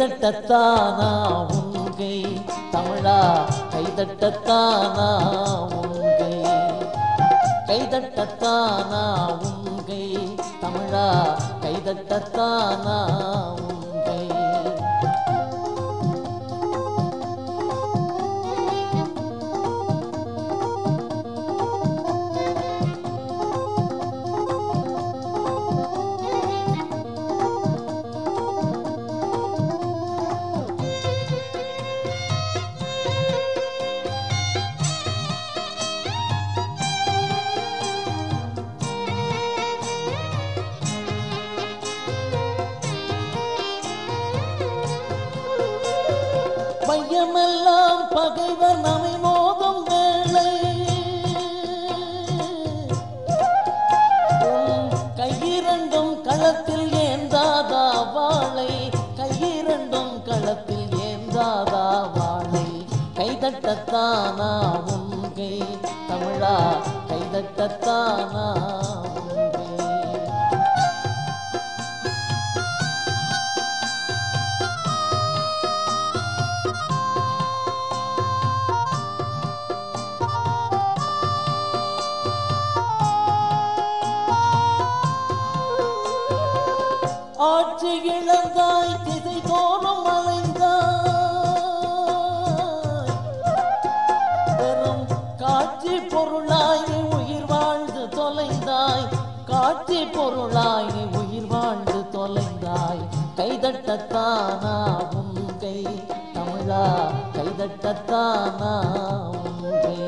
கைதட்டத்தானா உங்கை தமிழா கைதட்டத்தானா உங்கை கைதட்டத்தானா உங்கை தமிழா கைதட்டத்தானா உங்கை மையமெல்லாம் பகைவர் நம்மை மோதும் வேளை உன் கையிரண்டும் களத்தில் ஏந்தாதா வாளை கையிரண்டும் களத்தில் ஏந்தாதா வாளை கைதட்டத்தானா உங்கை தமிழா கைதட்டத்தானா உங்கை ஆட்சி இழந்தாய் திசை தோறும் அலைந்தாய் பெரும் காட்சி பொருளாய் நீ உயிர் வாழ்ந்து தொலைந்தாய் காட்சி பொருளாய் நீ உயிர் வாழ்ந்து தொலைந்தாய் கைதட்டத்தானா உங்கை தமிழா கைதட்டத்தானா உங்கை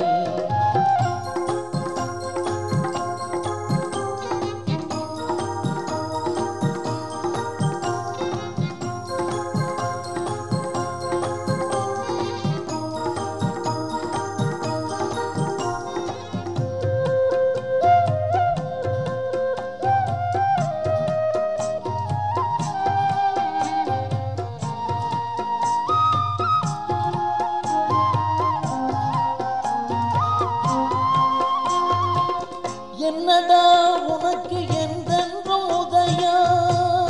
என்னடா உனக்கு என்றென்றும் உதயம்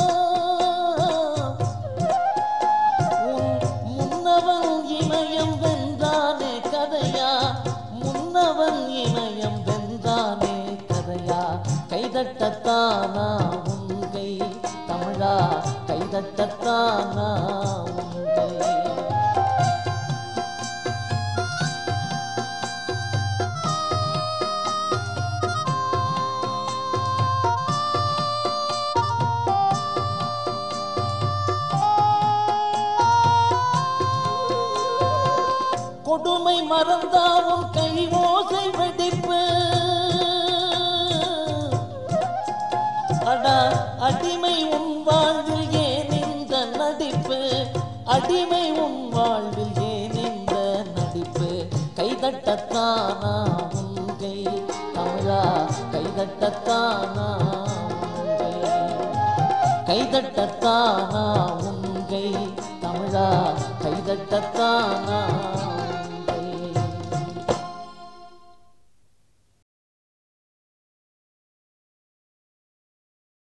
உன் முன்னவன் இமயம் வென்றானே கதையா முன்னவன் இமயம் வென்றானே கதையா கைதட்டத்தானா உங்கை தமிழா கைதட்டத்தானா உங்கை கொடுமை மறந்தாவும் கை ஓசை வெடிப்பு அடா அடிமை உன் வாழ்வில் ஏன் இந்த நடிப்பு அடிமை உன் வாழ்வில் ஏன் இந்த நடிப்பு கைதட்டத்தானா உங்கை தமிழா கைதட்டத்தானா உங்கை கைதட்டத்தானா உங்கை தமிழா கைதட்டத்தானா